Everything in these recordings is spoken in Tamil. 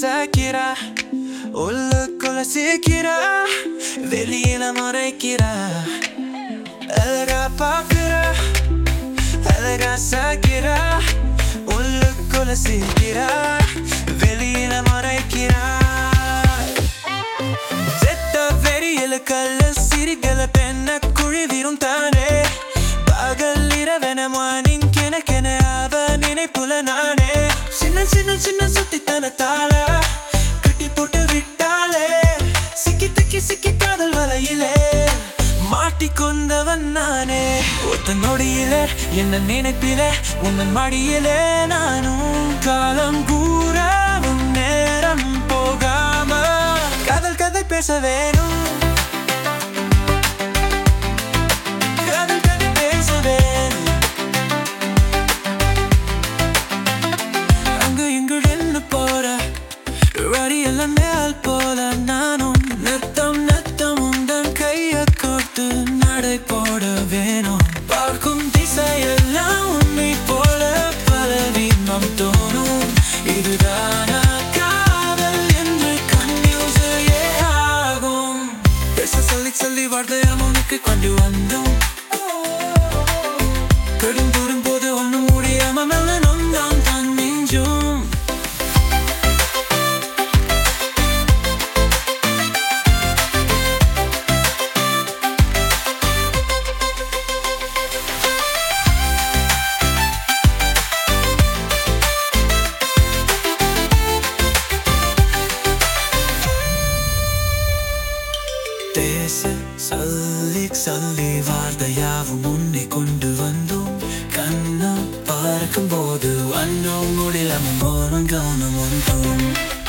கசக்கிறா உள்ளுக்குள்ள சீக்கிறா வெளியில முறைக்கிறா அழகா பாக்குறா அழகா சாக்கிறா உள்ளுக்குள்ள சீக்கிறா வெளியில முறைக்கிறா செத்த வெறியில கல்ல சிரிகள பெண்ண குழிவிரும் தானே பகல் இரவென மார்னிங் கெனக்கென அவ நினைப்புல நானே சின்ன சின்ன சின்ன சுத்தித்தனத்தால கட்டி போட்டு விட்டாளே சிக்கி தக்கி சிக்கி காதல் வலையிலே மாட்டிக்கொண்டவன் நானே ஒத்த நொடியிலே என்ன நினைப்பிலே உன்னன் மடியிலே நானும் காலம் கூறவும் நேரம் போகாம காதல் கதை பேச வேணும் காதல் கதை பேச வேணும் அங்கு இங்கு என்ன போற வரி எல்லாம் மேல் போல நானும் நத்தம் நத்தம் உந்தன் கைய கோர்த்து நடை போட வேணும் பார்க்கும் திசையெல்லாம் உன்னை போல பல வீணம் தோணும் இதுதானா காதல் என்று கன்யூசே ஆகும் பேச சொல்லி சொல்லி வார்த்தையாம் உனக்கு கொண்டு வந்தோம் கடும் தூரம் போது ஒன்றும் முடியாம மெல்ல நொந்தான் தான் நெஞ்சும் பேச சொல்லி சொல்லி வார்த்தையாவும் உன்னை கொண்டு வந்தோம் கண்ணம் பார்க்கும் போது வண்ணம் முடியலாம் போனும் கவனம் ஒன்றும்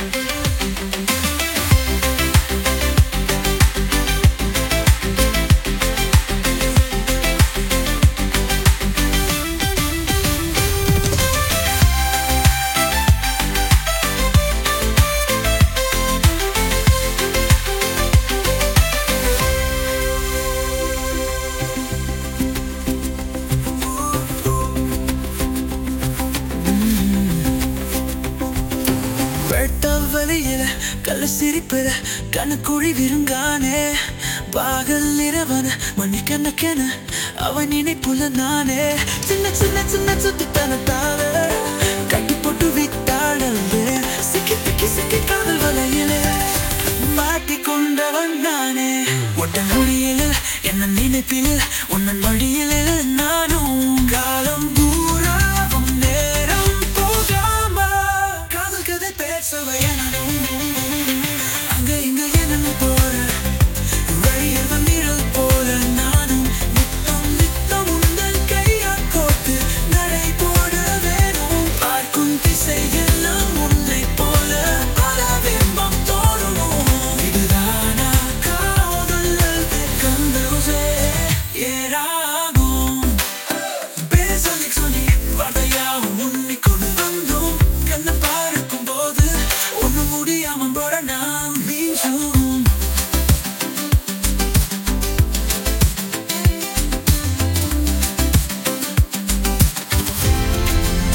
வெட்ட வழியில கள்ள சிரிப்புல கணக்குழி விருங்கானே பாகல் இரவன மணி கணக்கென அவன் நினைப்புல நானே சின்ன சின்ன சின்ன சுத்தித்தனத்தால கட்டி போட்டு விட்டாளே சிக்கி திக்கி சிக்கி காதல் வலையிலே மாட்டிக்கொண்டவன் நானே ஒட்ட நொடியில் என்ன நினைப்பில் உன்னன் மடியில் நானும் காலம் பூராவும் நேரம் போகாம காதல் கதை பேசவை எனனும் அங்க இங்க என்ன போற வழியில் நிழல் போல நானும் நித்தம் நித்தம் உந்தன் கையை கோத்து நடை போட வேணும் பார்க்கும் திசையெல்லாம் உன்னை போல பல பிம்பம் தோணும் இதுதானா காதல் கந்தோசே ஏறாகும் பேசலி சொல்லி வார்த்தையாவும் உன்னை கொண்டு வந்தோம் கண்ணை பார்க்கும் போது ஒண்ணு முடியாம போட நாம் மீண்டும்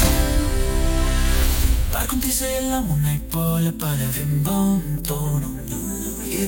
பார்க்கும் திசையெல்லாம் உன்னை போல பல பிம்பம் தோணும்